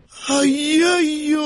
ஐயோ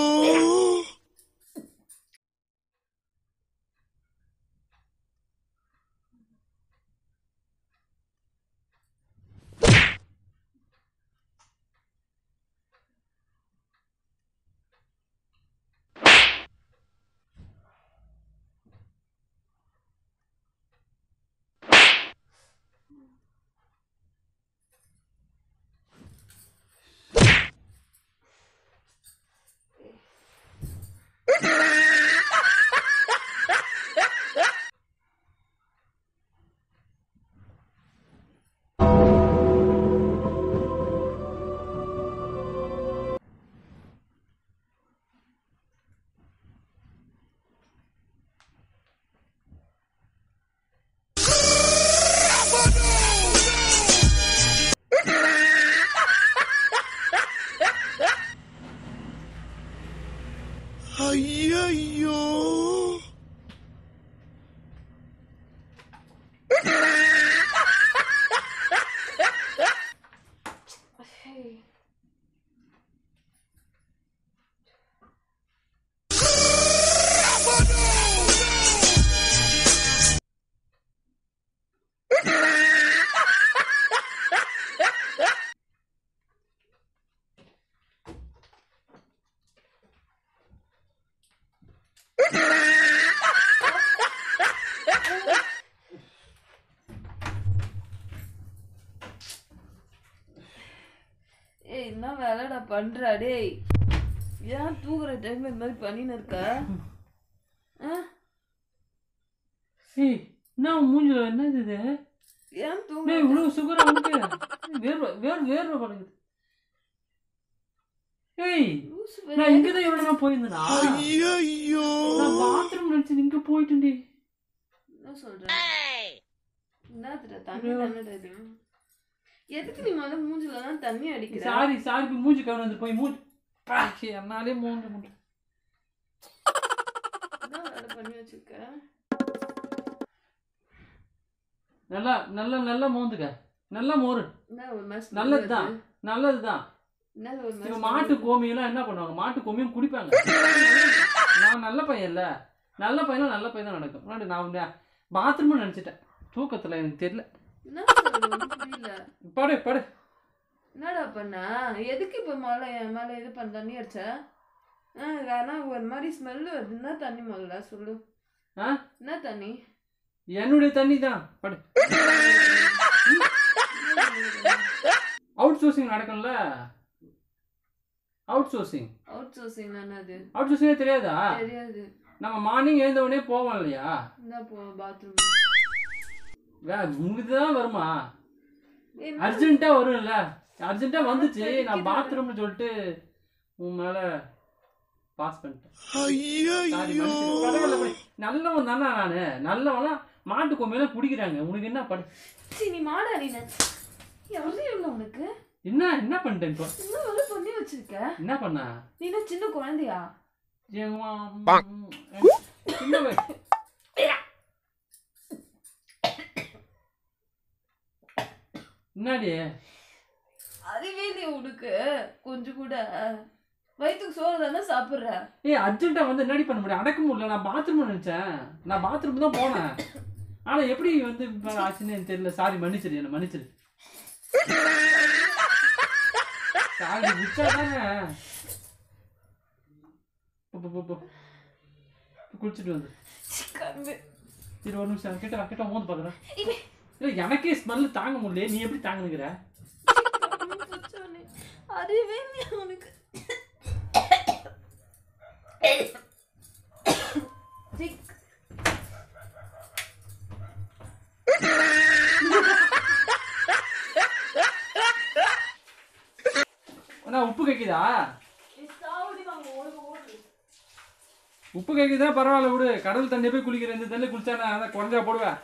ஐயோ ஏய் என்ன வேலைடா பண்ற டேய் ஏன் தூங்குற டைம்ல இந்த மாதிரி பண்ணின்னு இருக்க ஆ? ஏய் என்ன உன் மூஞ்சில என்னது இது ஏன் தூங்க ஏய் இவ்வளவு சுகரா உனக்கு வேர்வை வேர் வேர்வை பழகுது ஏய் லூசு நான் இங்கதான் எவ்வளவு நேரம் போயிருந்தேனா ஐயோ நான் பாத்ரூம் நினைச்சு இங்க போயிட்டேன்டி என்ன சொல்ற என்னதுடா தண்ணி தானடா இது எதுக்கு நீ முதல்ல மூஞ்சில தான் தண்ணி அடிக்கிற சாரி சாரி போய் மூஞ்சி கவனம் வந்து போய் மூஞ்சி பாக்கி என்னாலே மூஞ்சி மூஞ்சி என்ன வேலை பண்ணி வச்சிருக்க நல்லா நல்லா நல்லா மோந்துக்க நல்லா மோரு என்ன ஒரு மாதிரி smell நல்லதுதான் வருது? நல்லதுதான் என்ன ஒரு மாதிரி இப்ப smell மாட்டு வருது? கோமியெல்லாம் என்ன பண்ணுவாங்க மாட்டு கோமியம் குடிப்பாங்க நான் நல்ல பையன் இல்ல நல்ல பையனா நல்ல பையன் தான் நடக்கும் முன்னாடி நான் பாத்ரூம் நினைச்சிட்டேன் தூக்கத்துல எனக்கு தெரியல என்ன சொல்ற? ஒண்ணும் புரியல படு படு என்னடா பண்ண எதுக்கு இப்ப மேல என் மேல இது பண்ண தண்ணி அடிச்ச ஆ, ஆனா ஒரு மாதிரி ஸ்மெல் வருது என்ன தண்ணி முதல்ல சொல்லு ஆ? என்ன தண்ணி என்னுடைய தண்ணி தான் படு அவுட் சோர்சிங் நடக்கும்ல அவுட் சோர்சிங் அவுட் சோர்சிங் அது அவுட் சோர்சிங்கே தெரியாதா தெரியாது நம்ம மார்னிங் எழுந்த உடனே போவோம் இல்லையா இந்த போ பாத்ரூம் வே உங்களுக்கு தான் வருமா அர்ஜென்ட்டா வரும்ல அர்ஜென்ட்டா வந்துச்சு நான் பாத்ரூம்னு சொல்லிட்டு உன் மேல பாஸ் பண்ணிட்டேன் சாரி ஐயோ மன்னிச்சிடு. பரவாயில்ல படி. நல்லவன் தானே நானு நல்லவனா மாட்டு கொம்பையில குடிக்கிறாங்க உனக்கு என்ன படு சரி நீ மாடா நீ எவ்வளவு எவ்வளவு உனக்கு என்ன என்ன பண்ணிட்டேன் இப்போ என்ன வேலை பண்ணி வச்சிருக்க என்ன பண்ண நீ என்ன சின்ன குழந்தையா என் மா- சின்ன வயசு. என்னடி அறிவே நீ உனக்கு கொஞ்சம் கூட வயிற்றுக்கு சோறு தானே சாப்பிடுற ஏய் அர்ஜென்ட்டா வந்து என்னடி பண்ண முடியும் அடக்க முடியல நான் பாத்ரூம் நினைச்சேன் நான் பாத்ரூம் தான் போனேன் ஆனா எப்படி வந்து இப்ப ஆச்சுன்னு எனக்கு தெரியல சாரி மன்னிச்சிரு என்ன மன்னிச்சிரு சாரி விட்டா தானே போ, போ, போ, போ. குளிச்சுட்டு வந்து கம்பு இரு ஒரு நிமிஷம் கிட்ட வா, கிட்ட மோந்து பாக்குறேன் இவன் இல்ல எனக்கே ஸ்மெல் தாங்க முடியல நீ எப்படி தாங்குனுங்கிற புடிச்சவனே. அறிவே நீ உனக்கு சிக். நான் உப்பு கேக்குதா நீ சாவடி வாங்க, ஓடு, ஓடு. உப்பு கேக்குதா பரவாயில்ல விடு கடல் தண்ணி போய் குளிக்கிறேன் இந்த தண்ணி குளிச்சா நான் அதான் குறைஞ்சா போடுவேன்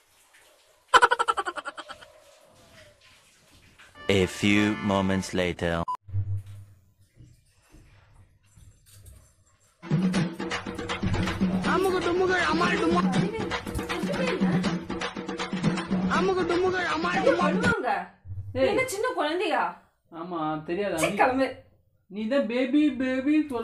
A few moments later. அமுக டுமுக அமால் டுமா அறிவே, ஒண்ணுமே இல்ல. அமுக டுமுக அமால் இது பண்ணுவாங்க. நீ ஏய். என்ன சின்ன குழந்தையா ஆமா தெரியாதா சீ, நீ கிளம்பு நீ தான் பேபி பேபி சொல்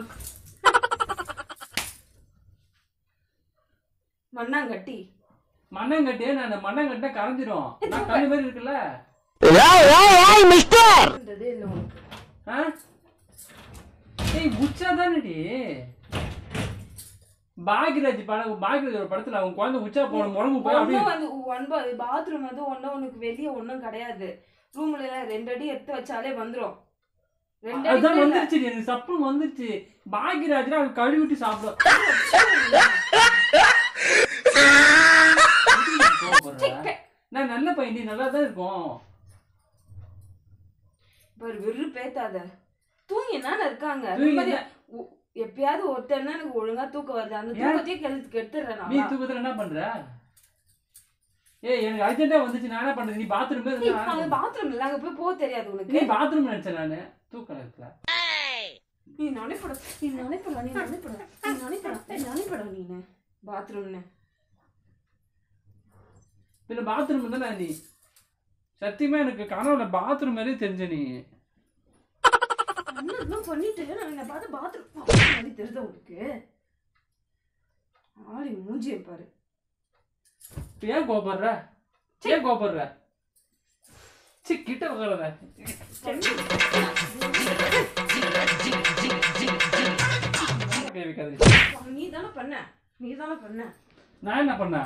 மண்ணாங்கட்டி மண்ணங்கட்டியே நான் மண்ணங்கட்ட கரைஞ்சிரும் நான் கல்லு மாதிரி இருக்குல்ல பண்றதே இல்லை உனக்கு ஆ? ஏய் உச்சா தானடி பாக்யராஜ் படம் பாக்யராஜ் ஒரு படத்துல அவன் குழந்தை உச்சா போன முடங்கு போய் அப்படியே ஒன்றும் வந்து ஒன்பது பாத்ரூம் வந்து ஒன்றும் உனக்கு வெளியே ஒன்றும் கிடையாது ரூம்ல எல்லாம் ரெண்டு அடி எடுத்து வச்சாலே வந்துரும் ரெண்டு அடி அதுதான் கூட இல்ல. வந்துருச்சு எனக்கு சப்புன்னு வந்துருச்சு பாக்யராஜ் அவன் கழுவிட்டு சாப்பிடும் நான் நல்ல பையன் நீ நல்லா தான் இருக்கும் பாரு வெறு பேத்தாத தூங்கினான இருக்காங்க தூங்கி நிம்மதியா உ- எப்பயாவது ஒருத்தர் தான் எனக்கு ஒழுங்கா தூக்கம் வருது அந்த ஏன்? தூக்கத்தையே கெடுத்து கெடுத்துறேன் நீ நான் தூக்கத்துல என்ன பண்ற ஏய் எனக்கு அர்ஜென்ட்டா வந்துச்சு நான் என்ன பண்றது நீ பாத்ரூம் அங்க பாத்ரூம் இல்ல அங்க போய் போக தெரியாது நீ உனக்கு பாத்ரூம் நினைச்சேன் நானு தூக்கம் நேரத்துல நீ நினைப்பட நீ நினைப்பட நீ நினைப்பட நீ நினைப்பட நீ நினைப்பட நீனு பாத்ரூம்னு பின்ன பாத்ரூம் தானே நீ சத்தியமா எனக்கு கனவுல பாத்ரூம் மாதிரியே தெரிஞ்ச நீ அண்ணன் பண்ணிட்டு நான் என்ன பார்த்து பாத்ரூம் மாதிரி தெரியுதா உனக்கு ஆளி மூஞ்சியை பாரு இப்ப ஏன் கோபப்படுற ஏன் கோபப்படுற சி கிட்ட உட்காரத நீ தானே பண்ண நீ தானே பண்ண நான் என்ன பண்ண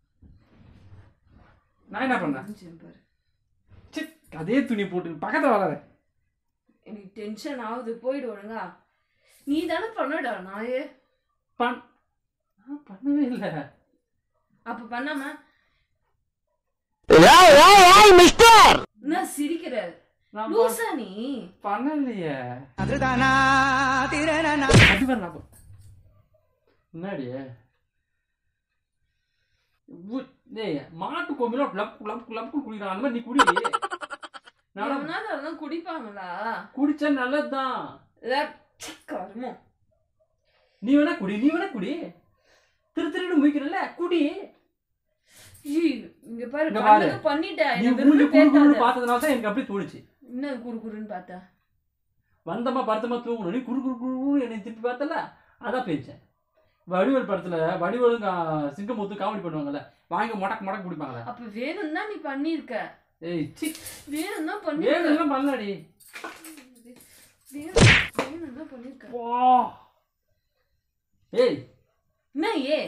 நான் என்ன பண்ண மூஞ்சியை பாரு சி அதே துணி போட்டு பக்கத்துல வராத எனக்கு டென்ஷன் ஆகுது போயிடு ஒழுங்கா நீ தானே பண்ணடா நாயே பண் நான் பண்ணவே இல்லை அப்ப பண்ணாம என்ன சிரிக்கிற நான் ப- லூசா நீ பண்ணலையே அதுதானா திரணனா அது வர நான் முன்னாடி டேய் மாட்டு கோமில லப் லப் லப் குடிக்கிறான் அந்த மாதிரி நீ குடி நானும் எவனாவது அதெல்லாம் குடிப்பாங்களா குடிச்சா நல்லதுதான் இதா- ச்சீ, கருமம் நீ வேணா குடி நீ வேணா குடி திரு திருன்னு முடிக்கிறல்ல குடி ஈ, இங்க பாரு இங்க பாரு. பண்ணது பண்ணிட்டேன் நீ எனக்கு மூஞ்சி வெறுப்பு குறு குறுன்னு பேத்தாத. பார்த்ததுனால தான் எனக்கு அப்படியே தோணுச்சு என்ன குறு குறுன்னு பார்த்தா வந்தமா படுத்தமா தூங்கணும் நீ குறு குறு குறு என்னை திருப்பி பார்த்தல அதான் பேச்சேன் வடிவேல் படத்துல வடிவேலும் கா- சிங்கமுத்து காமெடி பண்ணுவாங்கல்ல வாங்கி மொடக்கு மொடக்கு குடிப்பாங்கல்ல அப்ப வேணும் தான் நீ பண்ணிருக்க ஏய் சி வேணும் தான் பண்ணிருக்க வேணும்லாம் பண்ணலடி வேணும் வேணும் தான் பண்ணிருக்க வா ஏய் என்ன ஏ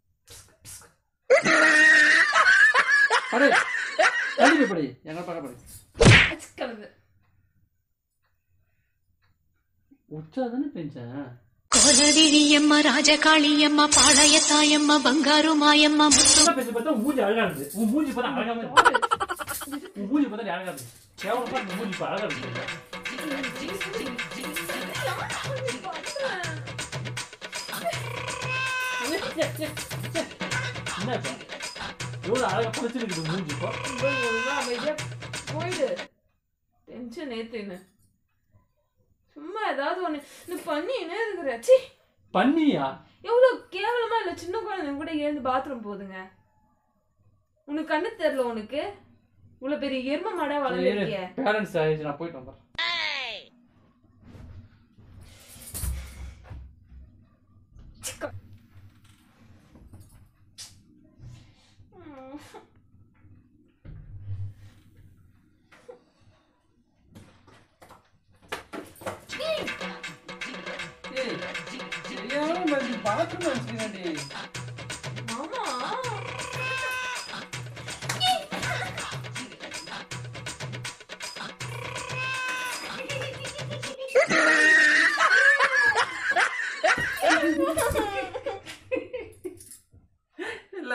படு தள்ளி போய் படி எங்க பக்கம் படி அச்சுக்கிறது உச்சா தானே பெஞ்சேன் కోరడిరియమ్మ రాజకాళియమ్మ పాళయ తాయమ్మ బంగారు మాయమ్మ உச்சா பேச்சு பார்த்தா உன் மூஞ்சி அழகா இருக்கு உன் மூஞ்சி பார்த்தா அழகாம இருக்கு உன் மூஞ்சி பார்த்தா நீ அழகா இருக்கு கேவலமா உன் மூஞ்சி இப்ப அழகா இருக்கு என்ன இப்ப? எவ்வளவு அழகா படைச்சிருக்கு மூஞ்சி இப்போ ஒழுங்கா அமைதியா போயிடு டென்ஷன் ஏத்துன்னு சும்மா ஏதாவது ஒண்ணு நீ பண்ணினே இருக்கிற ச்சீ பண்ணியா எவ்வளவு கேவலமா இல்ல சின்ன குழந்தை கூட எழுந்து பாத்ரூம் போகுதுங்க உனக்கு கண்ணு தெரியல உனக்கு இவ்வளவு பெரிய எரும மாடா வளர்ந்துருக்கிய பேரண்ட்ஸ் ஆயிடுச்சு நான் போயிட்டு வந்துடுறேன் ஏய், தெரியாம வந்து bathroom வச்சிருக்கேன்டி. மாமா இல்ல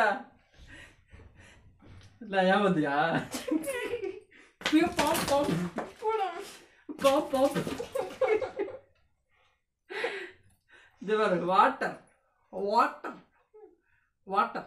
இல்ல ஏன் வந்தியா ஐயோ, பாப், பாப். Pop, pop. இது பாரு வாட்டர் வாட்டர் வாட்டர்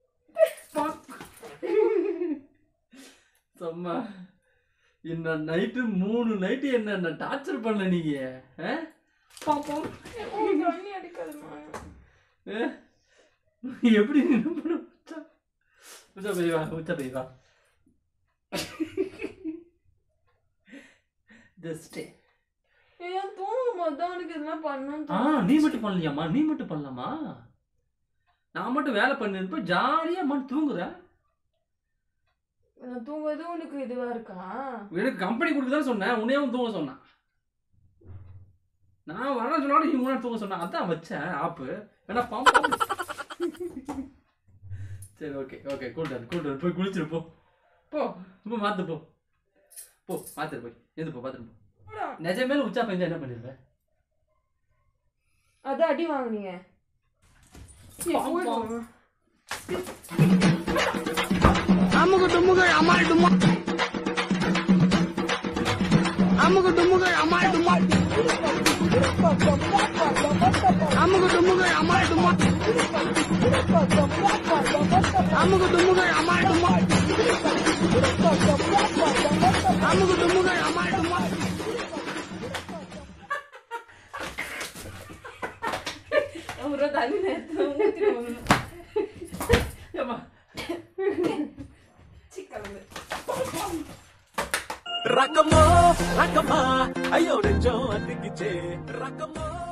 சும்மா இந்த நைட்டு மூணு நைட்டு என்ன டார்ச்சர் பண்ணல நீங்க ஆ? பாப்போம் தண்ணி அடிக்காதுமா ஆ? எப்படி நின்னு பண்ண உச்சா உச்சா போய் வா உச்சா போய் வா ஜஸ்ட் ஏன் தூங்கும் போது தான் உனக்கு இதெல்லாம் பண்ணணும் ஆ நீ மட்டும் பண்ணலையாம்மா நீ மட்டும் பண்ணலாமா நான் மட்டும் வேலை பண்ணிருப்ப ஜாலியா மட்டும் தூங்குற நான் தூங்குறது உனக்கு இதுவா இருக்கா எனக்கு கம்பெனி கொடுக்குதான் சொன்னேன் உன்னையும் தூங்க சொன்னான் நான் வர சொன்னாலும் நீ முன்னாடி தூங்க சொன்னேன் அதான் வச்சேன் ஆப்பு வேணா பாம்பு சரி ஓகே ஓகே கூட்டாரு கூட்டாரு போய் குளிச்சிரு போ போ இப்போ மாத்து போ போ மாத்துரு போய் எது போ பாத்துரு போ நிஜமேல உச்சா பெஞ்சா என்ன பண்ணிருப்ப அதான் அடி வாங்குனீங்க ஏய், பாம், போய் பாம். போங்க. அமுகு டுமுகு அமால் டுமா அமுகு டுமுகு அமால் டுமா அமுகு டுமுகு அமால் டுமா அமுகு டுமுகு அமால் டுமா அமுகு டுமுகு அமால் டுமா ஒரு தண்ணி நேரத்துல ஊத்திட்டு போகணும். ஏம்மா, சிக்கலந்து. ரக்கமோ ரக்கமா ஐயோ நெஞ்சம் அத்திக்கிச்சே ரக்கமோ